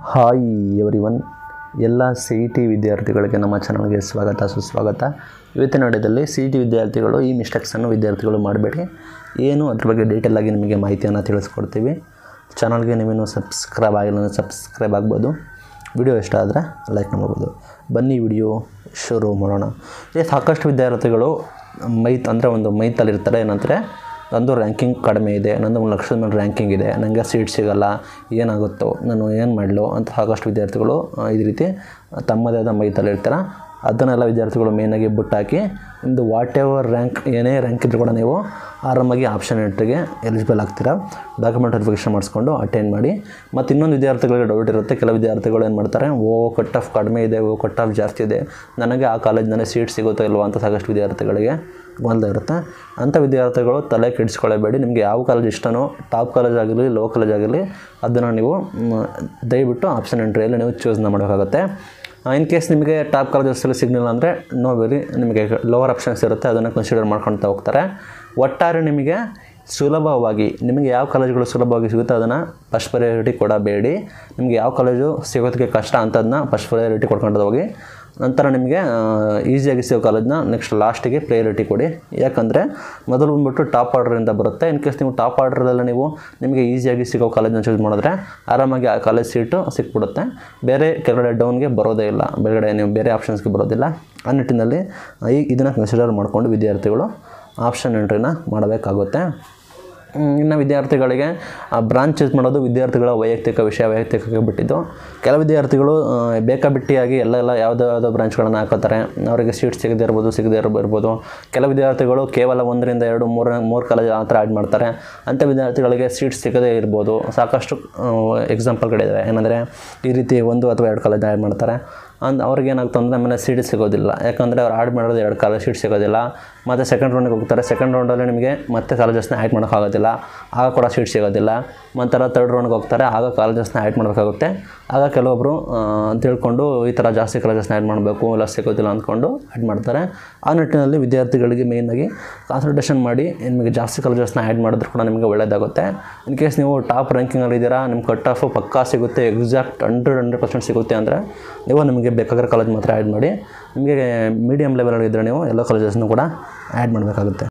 hi everyone ಎಲ್ಲ C E T ವಿದ್ಯಾರ್ಥಿಗಳಿಗೆ ನಮ್ಮ ಚಾನಲ್ಗೆ ಸ್ವಾಗತ ಸುಸ್ವಾಗತ ಇವತ್ತಿನ ನಡೆದಲ್ಲಿ ಸಿ ಇ ಟಿ ವಿದ್ಯಾರ್ಥಿಗಳು ಈ ಮಿಸ್ಟೇಕ್ಸನ್ನು ವಿದ್ಯಾರ್ಥಿಗಳು ಮಾಡಬೇಡಿ ಏನು ಅದ್ರ ಬಗ್ಗೆ ಡೀಟೇಲ್ ಆಗಿ ನಿಮಗೆ ಮಾಹಿತಿಯನ್ನು ತಿಳಿಸ್ಕೊಡ್ತೀವಿ ಚಾನಲ್ಗೆ ನೀವೇನು ಸಬ್ಸ್ಕ್ರೈಬ್ ಆಗಿಲ್ಲ ಅಂದರೆ ಸಬ್ಸ್ಕ್ರೈಬ್ ಆಗ್ಬೋದು ವಿಡಿಯೋ ಇಷ್ಟ ಆದರೆ ಲೈಕ್ ಮಾಡ್ಬೋದು ಬನ್ನಿ ವಿಡಿಯೋ ಶುರು ಮಾಡೋಣ ಇಲ್ಲಿ ಸಾಕಷ್ಟು ವಿದ್ಯಾರ್ಥಿಗಳು ಮೈತ್ ಅಂದರೆ ಒಂದು ಮೈತಲ್ಲಿರ್ತಾರೆ ಏನಂದರೆ ನಂದು ರ್ಯಾಂಕಿಂಗ್ ಕಡಿಮೆ ಇದೆ ನಂದು ಒಂದು ಲಕ್ಷದ ಮೇಲೆ ರ್ಯಾಂಕಿಂಗ್ ಇದೆ ನನಗೆ ಸೀಟ್ ಸಿಗಲ್ಲ ಏನಾಗುತ್ತೋ ನಾನು ಏನು ಮಾಡಲು ಅಂತ ಸಾಕಷ್ಟು ವಿದ್ಯಾರ್ಥಿಗಳು ಆ, ಈ ರೀತಿ ತಮ್ಮದೇ ಆದ ಮೈತಲ್ಲಿರ್ತಾರೆ ಅದನ್ನೆಲ್ಲ ವಿದ್ಯಾರ್ಥಿಗಳು ಮೇಯ್ನಾಗಿ ಬುಟ್ಟಾಕಿ ನಿಮ್ಮದು ವಾಟ್ ಎವರ್ ರ್ಯಾಂಕ್ ಏನೇ ರ್ಯಾಂಕ್ ಇದ್ರೂ ಕೂಡ ನೀವು ಆರಾಮಾಗಿ ಆಪ್ಷನ್ ಎಂಟ್ರಿಗೆ ಎಲಿಜಿಬಲ್ ಆಗ್ತೀರಾ ಡಾಕ್ಯುಮೆಂಟ್ ವೆರಿಫಿಕೇಷನ್ ಮಾಡಿಸ್ಕೊಂಡು ಅಟೆಂಡ್ ಮಾಡಿ ಮತ್ತು ಇನ್ನೊಂದು ವಿದ್ಯಾರ್ಥಿಗಳಿಗೆ ಡೌಟ್ ಇರುತ್ತೆ ಕೆಲವು ವಿದ್ಯಾರ್ಥಿಗಳು ಏನು ಮಾಡ್ತಾರೆ ಓ ಕಟ್ ಆಫ್ ಕಡಿಮೆ ಇದೆ ಓ ಕಟ್ ಆಫ್ ಜಾಸ್ತಿ ಇದೆ ನನಗೆ ಆ ಕಾಲೇಜ್ನಲ್ಲಿ ಸೀಟ್ ಸಿಗುತ್ತೋ ಇಲ್ವೋ ಅಂತ ಸಾಕಷ್ಟು ವಿದ್ಯಾರ್ಥಿಗಳಿಗೆ ಗೊಂದಲ ಇರುತ್ತೆ ಅಂಥ ವಿದ್ಯಾರ್ಥಿಗಳು ತಲೆ ಕೆಡಿಸ್ಕೊಳ್ಳೇಬೇಡಿ ನಿಮಗೆ ಯಾವ ಕಾಲೇಜ್ ಇಷ್ಟನೋ ಟಾಪ್ ಕಾಲೇಜ್ ಆಗಿರಲಿ ಲೋ ಕಾಲೇಜ್ ಆಗಿರಲಿ ಅದನ್ನು ನೀವು ಮ್, ದಯವಿಟ್ಟು ಆಪ್ಷನ್ ಎಂಟ್ರಿಯಲ್ಲಿ ನೀವು ಚೂಸ್ನ ಮಾಡಬೇಕಾಗುತ್ತೆ ಇನ್ ಕೇಸ್ ನಿಮಗೆ ಟಾಪ್ ಕಾಲೇಜಸ್ಸಲ್ಲಿ ಸಿಗ್ಲಿಲ್ಲ ಅಂದರೆ ನೋ ವೆರಿ ನಿಮಗೆ ಲೋವರ್ ಆಪ್ಷನ್ಸ್ ಇರುತ್ತೆ ಅದನ್ನು ಕನ್ಸಿಡರ್ ಮಾಡ್ಕೊಳ್ತಾ ಹೋಗ್ತಾರೆ ಒಟ್ಟಾರೆ ನಿಮಗೆ ಸುಲಭವಾಗಿ ನಿಮಗೆ ಯಾವ ಕಾಲೇಜುಗಳು ಸುಲಭವಾಗಿ ಸಿಗುತ್ತೆ ಅದನ್ನು ಫಸ್ಟ್ ಪ್ರಯಾರಿಟಿ ಕೊಡಬೇಡಿ ನಿಮಗೆ ಯಾವ ಕಾಲೇಜು ಸಿಗೋದಕ್ಕೆ ಕಷ್ಟ ಅಂಥದನ್ನ ಫಸ್ಟ್ ಪ್ರಯಾರಿಟಿ ಕೊಡ್ಕೊಂಡು ಹೋಗಿ ನಂತರ ನಿಮಗೆ ಈಸಿಯಾಗಿ ಸಿಗೋ ಕಾಲೇಜ್ನ ನೆಕ್ಸ್ಟ್ ಲಾಸ್ಟಿಗೆ ಪ್ರಯಾರಿಟಿ ಕೊಡಿ ಯಾಕಂದರೆ ಮೊದಲು ಬಂದ್ಬಿಟ್ಟು ಟಾಪ್ ಆರ್ಡ್ರಿಂದ ಬರುತ್ತೆ ಇನ್ ಕೇಸ್ ನೀವು ಟಾಪ್ ಆರ್ಡ್ರದಲ್ಲ ನೀವು ನಿಮಗೆ ಈಸಿಯಾಗಿ ಸಿಗೋ ಕಾಲೇಜ್ನ ಚೂಸ್ ಮಾಡಿದ್ರೆ ಆರಾಮಾಗಿ ಆ ಕಾಲೇಜ್ ಸೀಟು ಸಿಕ್ಬಿಡುತ್ತೆ ಬೇರೆ ಕೆಳಗಡೆ ಡೌನ್ಗೆ ಬರೋದೇ ಇಲ್ಲ ಬೇರೆಗಡೆ ನೀವು ಬೇರೆ ಆಪ್ಷನ್ಸ್ಗೆ ಬರೋದಿಲ್ಲ ಆ ನಿಟ್ಟಿನಲ್ಲಿ ಈ ಇದನ್ನು ಕನ್ಸಿಡರ್ ಮಾಡಿಕೊಂಡು ವಿದ್ಯಾರ್ಥಿಗಳು ಆಪ್ಷನ್ ಎಂಟ್ರಿನ ಮಾಡಬೇಕಾಗುತ್ತೆ ಹ್ಮ್, ಇನ್ನು ವಿದ್ಯಾರ್ಥಿಗಳಿಗೆ ಬ್ರಾಂಚ್ ಚೂಸ್ ಮಾಡೋದು ವಿದ್ಯಾರ್ಥಿಗಳ ವೈಯಕ್ತಿಕ ವಿಷಯ ವೈಯಕ್ತಿಕಕ್ಕೆ ಬಿಟ್ಟಿದ್ದು ಕೆಲವು ವಿದ್ಯಾರ್ಥಿಗಳು ಆ, ಬೇಕಾಬಿಟ್ಟಿಯಾಗಿ ಎಲ್ಲ ಎಲ್ಲ ಯಾವುದೋ ಯಾವುದೋ ಬ್ರಾಂಚ್ಗಳನ್ನು ಹಾಕೋತಾರೆ ಅವರಿಗೆ ಸೀಟ್ ಸಿಗದೇ ಇರ್ಬೋದು ಸಿಗದೇ ಇರ್ಬೋ- ಇರ್ಬೋದು ಕೆಲವು ವಿದ್ಯಾರ್ಥಿಗಳು ಕೇವಲ ಒಂದರಿಂದ ಎರಡು ಮೂರು ಮೂರು ಕಾಲೇಜ್ ಆ ಥರ ಆ್ಯಡ್ ಮಾಡ್ತಾರೆ ಅಂಥ ವಿದ್ಯಾರ್ಥಿಗಳಿಗೆ ಸೀಟ್ ಸಿಗದೇ ಇರ್ಬೋದು ಸಾಕಷ್ಟು ಎಕ್ಸಾಂಪಲ್ಗಳಿದ್ದಾವೆ ಏನಂದರೆ ಈ ರೀತಿ ಒಂದು ಅಥವಾ ಎರಡು ಕಾಲೇಜ್ ಆ್ಯಡ್ ಮಾಡ್ತಾರೆ ಅಂದ್ ಅವ್ರಿಗೆ ಏನಾಗ್ತದೆ ಅಂದರೆ ಆಮೇಲೆ ಸೀಟ್ ಸಿಗೋದಿಲ್ಲ ಯಾಕಂದರೆ ಅವ್ರು ಆ್ಯಡ್ ಮಾಡೋದು ಎರಡು ಕಾಲೇಜ್ ಸೀಟ್ ಸಿಗೋದಿಲ್ಲ ಮತ್ತು ಸೆಕೆಂಡ್ ರೌಂಡಿಗೆ ಹೋಗ್ತಾರೆ ಸೆಕೆಂಡ್ ರೌಂಡಲ್ಲಿ ನಿಮಗೆ ಮತ್ತೆ ಕಾಲೇಜಸ್ನ ಆ್ಯಡ್ ಮಾಡೋಕ್ಕಾಗೋದಿಲ್ಲ ಆಗ ಕೂಡ ಸೀಟ್ ಸಿಗೋದಿಲ್ಲ ನಂತರ ತರ್ಡ್ ರೌಂಡ್ಗೆ ಹೋಗ್ತಾರೆ ಆಗ ಕಾಲೇಜಸ್ನ ಆ್ಯಡ್ ಮಾಡಬೇಕಾಗುತ್ತೆ ಆಗ ಕೆಲವೊಬ್ಬರು ತಿಳ್ಕೊಂಡು ಈ ಥರ ಜಾಸ್ತಿ ಕಾಲೇಜಸ್ನ ಆ್ಯಡ್ ಮಾಡಬೇಕು ಇಲ್ಲ ಸಿಗೋದಿಲ್ಲ ಅಂದ್ಕೊಂಡು ಆ್ಯಡ್ ಮಾಡ್ತಾರೆ ಆ ನಿಟ್ಟಿನಲ್ಲಿ ವಿದ್ಯಾರ್ಥಿಗಳಿಗೆ ಮೇಯ್ನಾಗಿ ಕಾನ್ಸಂಟ್ರೇಷನ್ ಮಾಡಿ ನಿಮಗೆ ಜಾಸ್ತಿ ಕಾಲೇಜಸ್ನ ಆ್ಯಡ್ ಮಾಡಿದ್ರು ಕೂಡ ನಿಮಗೆ ಒಳ್ಳೆಯದಾಗುತ್ತೆ ಇನ್ ಕೇಸ್ ನೀವು ಟಾಪ್ ರ್ಯಾಂಕಿಂಗಲ್ಲಿ ಇದ್ದೀರಾ ನಿಮ್ಮ ಕಟ್ ಆಫು ಪಕ್ಕಾ ಸಿಗುತ್ತೆ ಎಕ್ಸಾಕ್ಟ್ ಹಂಡ್ರೆಡ್ ಹಂಡ್ರೆಡ್ ಪರ್ಸೆಂಟ್ ಸಿಗುತ್ತೆ ಅಂದರೆ ನೀವು ನಿಮಗೆ ಬೇಕಾಗಿರೋ ಕಾಲೇಜ್ ಮಾತ್ರ ಆ್ಯಡ್ ಮಾಡಿ ನಿಮಗೆ ಮೀಡಿಯಮ್ ಲೆವೆಲಲ್ಲಿ ಇದ್ದರೆ ನೀವು ಎಲ್ಲ ಕಾಲೇಜಸ್ನೂ ಕೂಡ ಆ್ಯಡ್ ಮಾಡಬೇಕಾಗುತ್ತೆ